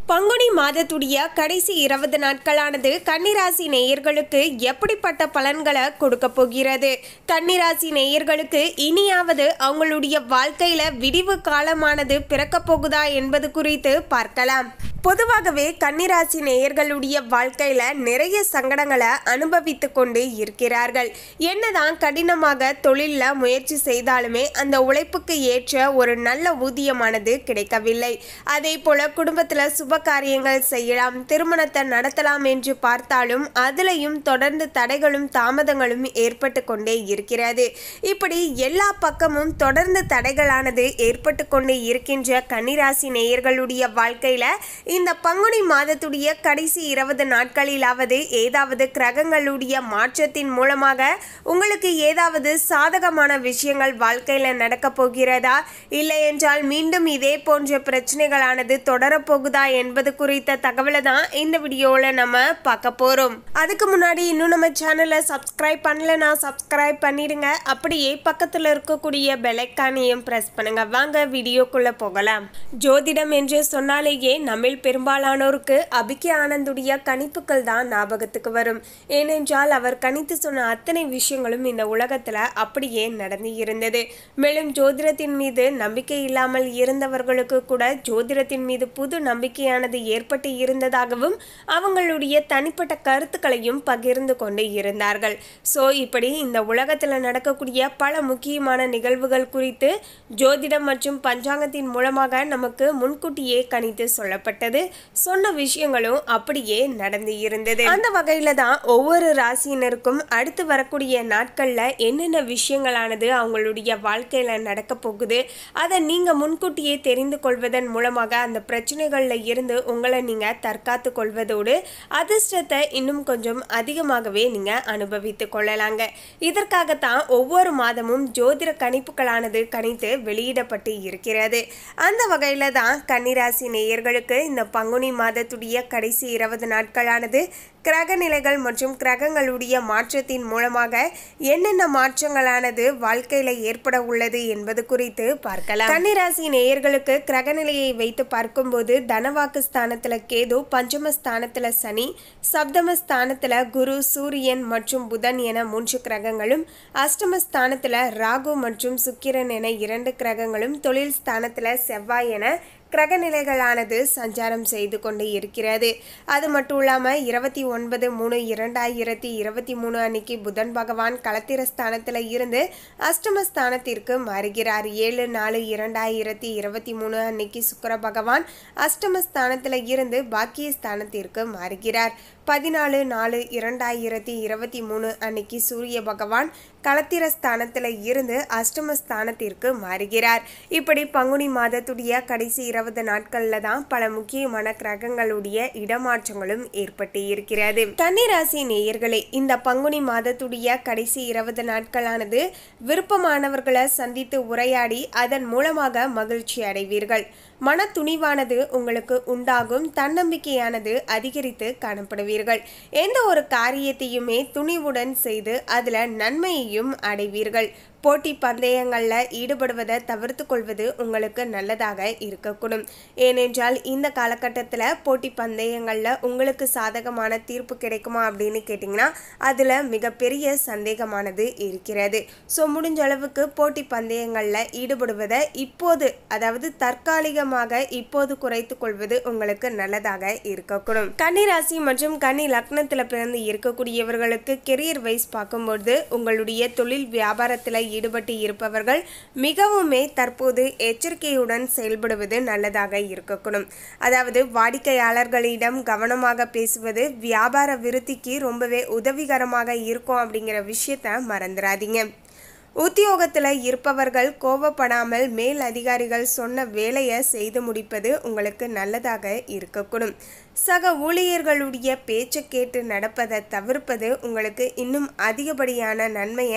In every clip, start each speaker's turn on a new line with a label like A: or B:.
A: பங்குனி மாதத்துடைய கடைசி இருபது நாட்களானது கன்னிராசி நேயர்களுக்கு எப்படிப்பட்ட பலன்களை கொடுக்க போகிறது கன்னிராசி நேயர்களுக்கு இனியாவது அவங்களுடைய வாழ்க்கையில விடிவு காலமானது பிறக்கப் போகுதா என்பது குறித்து பார்க்கலாம் பொதுவாகவே கன்னிராசி நேயர்களுடைய வாழ்க்கையில நிறைய சங்கடங்களை அனுபவித்து கொண்டு இருக்கிறார்கள் என்னதான் கடினமாக தொழிலில் முயற்சி செய்தாலுமே அந்த உழைப்புக்கு ஏற்ற ஒரு நல்ல ஊதியமானது கிடைக்கவில்லை அதே போல குடும்பத்தில் சுப காரியங்கள் செய்யலாம் திருமணத்தை நடத்தலாம் என்று பார்த்தாலும் அதிலையும் தொடர்ந்து தடைகளும் தாமதங்களும் ஏற்பட்டு கொண்டே இருக்கிறது இப்படி எல்லா பக்கமும் தொடர்ந்து தடைகளானது ஏற்பட்டு கொண்டே இருக்கின்ற கன்னிராசி நேயர்களுடைய வாழ்க்கையில இந்த பங்குனி மாதத்துடைய கடைசி இருபது நாட்களிலாவது ஏதாவது கிரகங்களுடைய மாற்றத்தின் மூலமாக உங்களுக்கு ஏதாவது சாதகமான விஷயங்கள் வாழ்க்கையில நடக்க போகிறதா இல்லை என்றால் மீண்டும் இதே போன்ற பிரச்சனைகளானது தொடரப்போகுதா என்பது குறித்த தகவலை தான் இந்த வீடியோவில் நம்ம பார்க்க போறோம் அதுக்கு முன்னாடி இன்னும் நம்ம சேனலை சப்ஸ்கிரைப் பண்ணலனா சப்ஸ்கிரைப் பண்ணிடுங்க அப்படியே பக்கத்தில் இருக்கக்கூடிய பெலைக்கானையும் ப்ரெஸ் பண்ணுங்க வாங்க வீடியோக்குள்ள போகலாம் ஜோதிடம் என்று சொன்னாலேயே நம்மில் பெரும்பாலானோருக்கு அபிகே ஆனந்துடைய கணிப்புகள் தான் ஞாபகத்துக்கு வரும் ஏனென்றால் அவர் கணித்து சொன்ன அத்தனை விஷயங்களும் இந்த உலகத்துல அப்படியே நடந்து இருந்தது மேலும் ஜோதிடத்தின் மீது நம்பிக்கை இல்லாமல் இருந்தவர்களுக்கு கூட ஜோதிடத்தின் மீது புது நம்பிக்கையானது ஏற்பட்டு இருந்ததாகவும் அவங்களுடைய தனிப்பட்ட கருத்துக்களையும் பகிர்ந்து கொண்டு இருந்தார்கள் ஸோ இப்படி இந்த உலகத்தில் நடக்கக்கூடிய பல முக்கியமான நிகழ்வுகள் குறித்து ஜோதிடம் மற்றும் பஞ்சாங்கத்தின் மூலமாக நமக்கு முன்கூட்டியே கணித்து சொல்லப்பட்டது சொன்ன விஷயங்களும் அப்படியே நடந்து இருந்தது அந்த வகையில தான் ஒவ்வொரு ராசியினருக்கும் அடுத்து வரக்கூடிய நாட்கள்ல என்னென்ன விஷயங்களானது அவங்களுடைய வாழ்க்கையில நடக்க போகுது அதை நீங்க முன்கூட்டியே தெரிந்து கொள்வதன் மூலமாக அந்த பிரச்சனைகள்ல இருந்து உங்களை நீங்க தற்காத்து கொள்வதோடு அதிர்ஷ்டத்தை இன்னும் கொஞ்சம் அதிகமாகவே நீங்க அனுபவித்து கொள்ளலாங்க இதற்காகத்தான் ஒவ்வொரு மாதமும் ஜோதிட கணிப்புகளானது கணித்து வெளியிடப்பட்டு இருக்கிறது அந்த வகையில தான் கன்னிராசி நேயர்களுக்கு இந்த பங்குனி மாதத்துடைய கடைசி இருபது நாட்களானது கிரக நிலைகள் மற்றும் கிரகங்களுடைய மாற்றத்தின் மூலமாக என்னென்ன மாற்றங்களானது வாழ்க்கையில ஏற்பட உள்ளது என்பது குறித்து பார்க்கலாம் கன்னிராசி நேயர்களுக்கு கிரக நிலையை வைத்து பார்க்கும்போது தனவாக்கு ஸ்தானத்துல கேது பஞ்சம ஸ்தானத்துல சனி சப்தம ஸ்தானத்துல குரு சூரியன் மற்றும் புதன் என மூன்று கிரகங்களும் அஷ்டம ஸ்தானத்துல ராகு மற்றும் சுக்கிரன் என இரண்டு கிரகங்களும் தொழில் ஸ்தானத்துல செவ்வாய் என கிரகநிலைகளானது சஞ்சாரம் செய்து கொண்டு இருக்கிறது அது மட்டும் இல்லாமல் இருபத்தி ஒன்பது மூணு இரண்டாயிரத்தி இருபத்தி மூணு அன்னைக்கு புதன் பகவான் களத்திரஸ்தானத்தில் இருந்து அஷ்டமஸ்தானத்திற்கு மாறுகிறார் ஏழு நாலு இரண்டாயிரத்தி இருபத்தி மூணு அன்னைக்கு சுக்கர பகவான் அஷ்டமஸ்தானத்தில் இருந்து பாக்கியஸ்தானத்திற்கு மாறுகிறார் பதினாலு நாலு இரண்டாயிரத்தி இருபத்தி மூணு அன்னைக்கு சூரிய பகவான் களத்திரஸ்தானத்தில் இருந்து அஷ்டமஸ்தானத்திற்கு மாறுகிறார் இப்படி பங்குனி மாதத்துடைய கடைசி இருபது நாட்களில் தான் பல முக்கியமான கிரகங்களுடைய இடமாற்றங்களும் ஏற்பட்டு இருக்கிறது கன்னிராசி நேயர்களே இந்த பங்குனி மாதத்துடைய கடைசி இருபது நாட்களானது விருப்பமானவர்களை சந்தித்து உரையாடி அதன் மூலமாக மகிழ்ச்சி அடைவீர்கள் மன துணிவானது உங்களுக்கு உண்டாகும் தன்னம்பிக்கையானது அதிகரித்து காணப்படுவீர்கள் எந்த ஒரு காரியத்தையுமே துணிவுடன் செய்து அதில் நன்மையையும் அடைவீர்கள் போட்டி பந்தயங்களில் ஈடுபடுவதை தவிர்த்து கொள்வது உங்களுக்கு நல்லதாக இருக்கக்கூடும் ஏனென்றால் இந்த காலகட்டத்தில் போட்டி பந்தயங்களில் உங்களுக்கு சாதகமான தீர்ப்பு கிடைக்குமா அப்படின்னு கேட்டிங்கன்னா அதில் மிகப்பெரிய சந்தேகமானது இருக்கிறது ஸோ முடிஞ்ச அளவுக்கு போட்டி பந்தயங்களில் ஈடுபடுவதை இப்போது அதாவது தற்காலிகமாக இப்போது குறைத்து கொள்வது உங்களுக்கு நல்லதாக இருக்கக்கூடும் கன்னிராசி மற்றும் கன்னி லக்னத்தில் பிறந்து இருக்கக்கூடியவர்களுக்கு கெரியர் வைஸ் பார்க்கும்போது உங்களுடைய தொழில் வியாபாரத்தில் ஈடுபட்டு இருப்பவர்கள் மிகவுமே தற்போது எச்சரிக்கையுடன் செயல்படுவது நல்லதாக இருக்கக்கூடும் அதாவது வாடிக்கையாளர்களிடம் கவனமாக பேசுவது வியாபார விருத்திக்கு ரொம்பவே உதவிகரமாக இருக்கும் அப்படிங்கிற விஷயத்த மறந்துடாதீங்க உத்தியோகத்தில் இருப்பவர்கள் கோபப்படாமல் மேல் அதிகாரிகள் சொன்ன வேலையை செய்து முடிப்பது உங்களுக்கு நல்லதாக இருக்கக்கூடும் சக ஊழியர்களுடைய பேச்சை கேட்டு நடப்பதை தவிர்ப்பது உங்களுக்கு இன்னும் அதிகப்படியான நன்மையை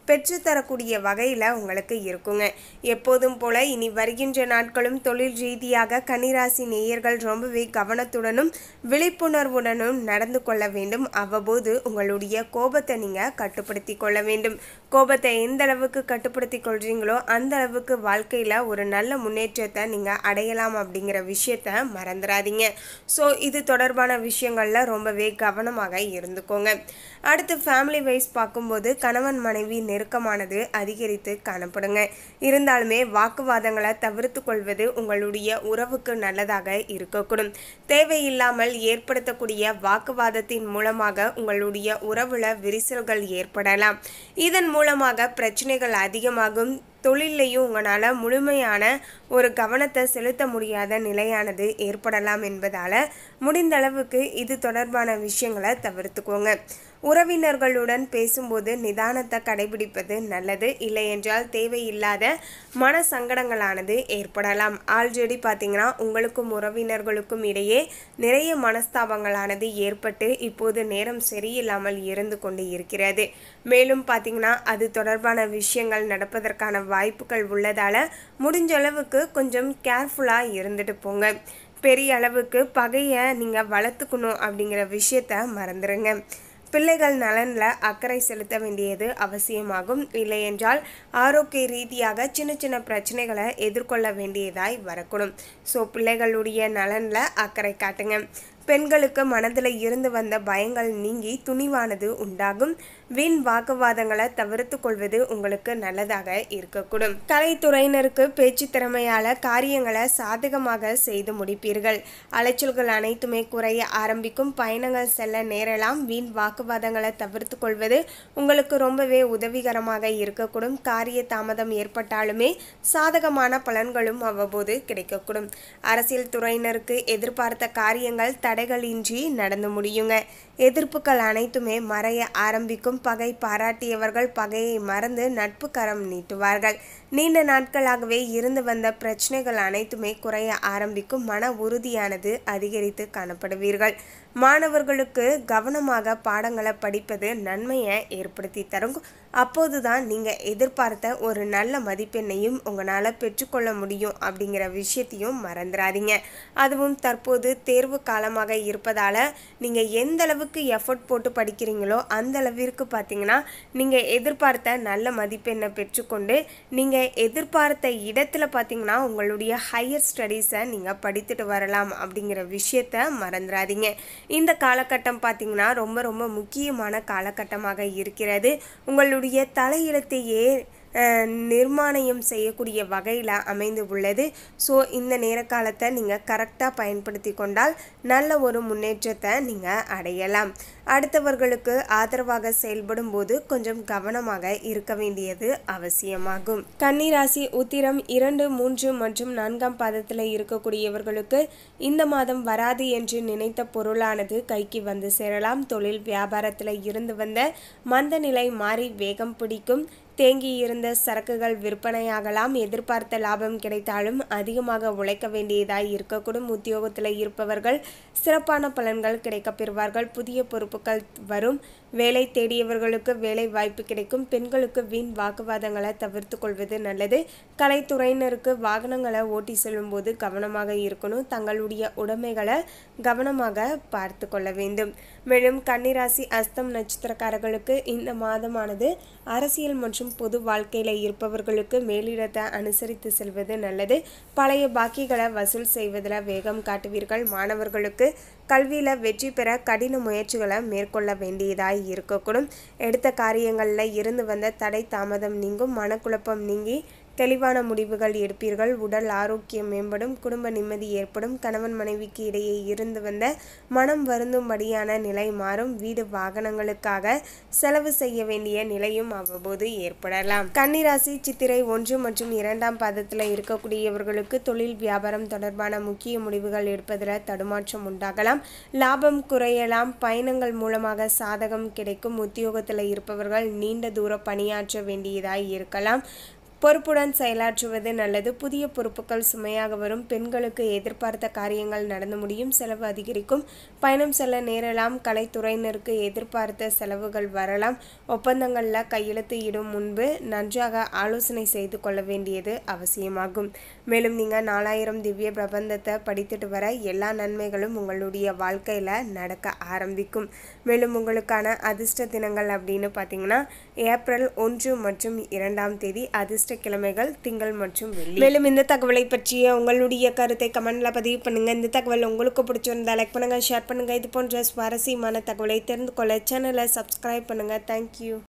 A: பெற்றுத்தரக்கூடிய வகையில் உங்களுக்கு இருக்குங்க எப்போதும் போல இனி வருகின்ற நாட்களும் தொழில் ரீதியாக கன்னிராசி நேயர்கள் ரொம்பவே கவனத்துடனும் விழிப்புணர்வுடனும் நடந்து கொள்ள வேண்டும் அவ்வப்போது உங்களுடைய கோபத்தை நீங்கள் கட்டுப்படுத்தி கொள்ள வேண்டும் கோபத்தை எந்த அளவுக்கு கட்டுப்படுத்தி கொள்றீங்களோ அந்த அளவுக்கு வாழ்க்கையில் ஒரு நல்ல முன்னேற்றத்தை நீங்கள் அடையலாம் அப்படிங்கிற விஷயத்த மறந்துடாதீங்க ஸோ இது தொடர்பான விஷயங்களில் ரொம்பவே கவனமாக இருந்துக்கோங்க அடுத்து ஃபேமிலி வைஸ் பார்க்கும்போது கணவன் மனைவி நெருக்கமானது அதிகரித்து காணப்படுங்க இருந்தாலுமே வாக்குவாதங்களை தவிர்த்து கொள்வது உங்களுடைய உறவுக்கு நல்லதாக இருக்கக்கூடும் தேவையில்லாமல் ஏற்படுத்தக்கூடிய வாக்குவாதத்தின் மூலமாக உங்களுடைய உறவுல விரிசல்கள் ஏற்படலாம் இதன் மூலமாக பிரச்சனைகள் அதிகமாகும் தொழிலையும் உங்களால் முழுமையான ஒரு கவனத்தை செலுத்த முடியாத நிலையானது ஏற்படலாம் என்பதால் முடிந்த அளவுக்கு இது தொடர்பான விஷயங்களை தவிர்த்துக்கோங்க உறவினர்களுடன் பேசும்போது நிதானத்தை கடைபிடிப்பது நல்லது இல்லையென்றால் தேவையில்லாத மன சங்கடங்களானது ஏற்படலாம் ஆல்ரெடி பார்த்தீங்கன்னா உங்களுக்கும் உறவினர்களுக்கும் இடையே நிறைய மனஸ்தாபங்களானது ஏற்பட்டு இப்போது நேரம் சரியில்லாமல் இருந்து கொண்டு இருக்கிறது மேலும் பார்த்தீங்கன்னா அது தொடர்பான விஷயங்கள் நடப்பதற்கான வாய்ப்புகள் உள்ளதால் முடிஞ்ச அளவுக்கு கொஞ்சம் கேர்ஃபுல்லாக இருந்துட்டு போங்க பெரிய அளவுக்கு பகையை நீங்கள் வளர்த்துக்கணும் அப்படிங்கிற விஷயத்த மறந்துடுங்க பிள்ளைகள் நலனில் அக்கறை செலுத்த வேண்டியது அவசியமாகும் இல்லையென்றால் ஆரோக்கிய ரீதியாக சின்ன சின்ன பிரச்சனைகளை எதிர்கொள்ள வேண்டியதாய் வரக்கூடும் ஸோ பிள்ளைகளுடைய நலனில் அக்கறை காட்டுங்க பெண்களுக்கு மனதில் இருந்து வந்த பயங்கள் நீங்கி துணிவானது உண்டாகும் வீண் வாக்குவாதங்களை தவிர்த்து கொள்வது உங்களுக்கு நல்லதாக இருக்கக்கூடும் கலைத்துறையினருக்கு பேச்சு திறமையால காரியங்களை சாதகமாக செய்து முடிப்பீர்கள் அலைச்சல்கள் அனைத்துமே குறைய ஆரம்பிக்கும் பயணங்கள் செல்ல நேரலாம் வீண் வாக்குவாதங்களை தவிர்த்து கொள்வது உங்களுக்கு ரொம்பவே உதவிகரமாக இருக்கக்கூடும் காரிய தாமதம் ஏற்பட்டாலுமே சாதகமான பலன்களும் அவ்வப்போது கிடைக்கக்கூடும் அரசியல் துறையினருக்கு எதிர்பார்த்த காரியங்கள் தடைகளின்றி நடந்து முடியுங்க எதிர்ப்புகள் அனைத்துமே மறைய ஆரம்பிக்கும் பகை பாராட்டியவர்கள் பகையை மறந்து நட்பு கரம் நீட்டுவார்கள் நீண்ட நாட்களாகவே இருந்து வந்த பிரச்சனைகள் அனைத்துமே குறைய ஆரம்பிக்கும் மன உறுதியானது அதிகரித்து காணப்படுவீர்கள் மாணவர்களுக்கு கவனமாக பாடங்களை படிப்பது நன்மையை ஏற்படுத்தி தரும் அப்போதுதான் நீங்கள் எதிர்பார்த்த ஒரு நல்ல மதிப்பெண்ணையும் உங்களால் பெற்றுக்கொள்ள முடியும் அப்படிங்கிற விஷயத்தையும் மறந்துடாதீங்க அதுவும் தற்போது தேர்வு காலமாக இருப்பதால் நீங்கள் எந்த அளவுக்கு எஃபர்ட் போட்டு படிக்கிறீங்களோ அந்த அளவிற்கு பார்த்தீங்கன்னா நீங்கள் எதிர்பார்த்த நல்ல மதிப்பெண்ணை பெற்றுக்கொண்டு நீங்கள் எதிர்பார்த்த இடத்துல பார்த்தீங்கன்னா உங்களுடைய ஹையர் ஸ்டடீஸை நீங்கள் படித்துட்டு வரலாம் அப்படிங்கிற விஷயத்த மறந்துடாதீங்க இந்த காலகட்டம் பார்த்தீங்கன்னா ரொம்ப ரொம்ப முக்கியமான காலகட்டமாக இருக்கிறது உங்களுடைய தலையெழுத்தையே அஹ், நிர்மாணயம் செய்யக்கூடிய வகையில் அமைந்து உள்ளது ஸோ இந்த நேர காலத்தை நீங்கள் கரெக்டாக பயன்படுத்தி கொண்டால் நல்ல ஒரு முன்னேற்றத்தை நீங்கள் அடையலாம் அடுத்தவர்களுக்கு ஆதரவாக செயல்படும் போது கொஞ்சம் கவனமாக இருக்க வேண்டியது அவசியமாகும் கன்னிராசி உத்திரம் இரண்டு மூன்று மற்றும் நான்காம் பாதத்தில் இருக்கக்கூடியவர்களுக்கு இந்த மாதம் வராது என்று நினைத்த பொருளானது கைக்கு வந்து சேரலாம் தொழில் வியாபாரத்தில் இருந்து வந்த மந்த நிலை மாறி வேகம் பிடிக்கும் தேங்கி இருந்த சரக்குகள் விற்பனையாகலாம் எதிர்பார்த்த லாபம் கிடைத்தாலும் அதிகமாக உழைக்க வேண்டியதாய் இருக்கக்கூடும் உத்தியோகத்தில் இருப்பவர்கள் சிறப்பான பலன்கள் கிடைக்கப் பெறுவார்கள் புதிய பொறுப்புகள் வரும் வேலை தேடியவர்களுக்கு வேலை வாய்ப்பு கிடைக்கும் பெண்களுக்கு வீண் வாக்குவாதங்களை தவிர்த்து கொள்வது நல்லது கலைத்துறையினருக்கு வாகனங்களை ஓட்டி செல்லும்போது கவனமாக இருக்கணும் தங்களுடைய உடைமைகளை கவனமாக பார்த்து கொள்ள வேண்டும் மேலும் கன்னிராசி அஸ்தம் நட்சத்திரக்காரர்களுக்கு இந்த மாதமானது அரசியல் மற்றும் பொது வாழ்க்கையில் இருப்பவர்களுக்கு மேலிடத்தை அனுசரித்து செல்வது நல்லது பழைய பாக்கிகளை வசூல் செய்வதில் வேகம் காட்டுவீர்கள் மாணவர்களுக்கு கல்வியில் வெற்றி பெற கடின முயற்சிகளை மேற்கொள்ள வேண்டியதாய் இருக்கக்கூடும் எடுத்த காரியங்களில் இருந்து வந்த தடை தாமதம் நீங்கும் மனக்குழப்பம் நீங்கி தெளிவான முடிவுகள் எடுப்பீர்கள் உடல் ஆரோக்கியம் மேம்படும் குடும்ப நிம்மதி ஏற்படும் கணவன் மனைவிக்கு இடையே இருந்து வந்த மனம் வருந்தும்படியான நிலை மாறும் வீடு வாகனங்களுக்காக செலவு செய்ய வேண்டிய நிலையும் அவ்வப்போது ஏற்படலாம் கன்னிராசி சித்திரை ஒன்று மற்றும் இரண்டாம் பாதத்தில் இருக்கக்கூடியவர்களுக்கு தொழில் வியாபாரம் தொடர்பான முக்கிய முடிவுகள் எடுப்பதில் தடுமாற்றம் உண்டாகலாம் லாபம் குறையலாம் பயணங்கள் மூலமாக சாதகம் கிடைக்கும் உத்தியோகத்தில் இருப்பவர்கள் நீண்ட தூர பணியாற்ற வேண்டியதாய் இருக்கலாம் பொறுப்புடன் செயலாற்றுவது நல்லது புதிய பொறுப்புகள் சுமையாக வரும் பெண்களுக்கு எதிர்பார்த்த காரியங்கள் நடந்து முடியும் செலவு அதிகரிக்கும் பயணம் செல்ல நேரலாம் கலைத்துறையினருக்கு எதிர்பார்த்த செலவுகள் வரலாம் ஒப்பந்தங்களில் கையெழுத்து இடும் முன்பு நன்றாக ஆலோசனை செய்து கொள்ள வேண்டியது அவசியமாகும் மேலும் நீங்கள் நாலாயிரம் திவ்ய பிரபந்தத்தை படித்துட்டு வர எல்லா நன்மைகளும் உங்களுடைய வாழ்க்கையில் நடக்க ஆரம்பிக்கும் மேலும் உங்களுக்கான அதிர்ஷ்ட தினங்கள் அப்படின்னு பார்த்தீங்கன்னா ஏப்ரல் ஒன்று மற்றும் இரண்டாம் தேதி அதிர்ஷ்ட கிழமைகள் திங்கள் மற்றும் வெள்ளி மேலும் இந்த தகவலை பற்றிய உங்களுடைய கருத்தை கமெண்ட்ல பதிவு பண்ணுங்க இந்த தகவல் உங்களுக்கு பிடிச்சிருந்தா லைக் பண்ணுங்க ஷேர் பண்ணுங்க இது போன்ற சுவாரஸ்யமான தகவலை தெரிந்து கொள்ள சேனலை சப்ஸ்கிரைப் பண்ணுங்க தேங்க்யூ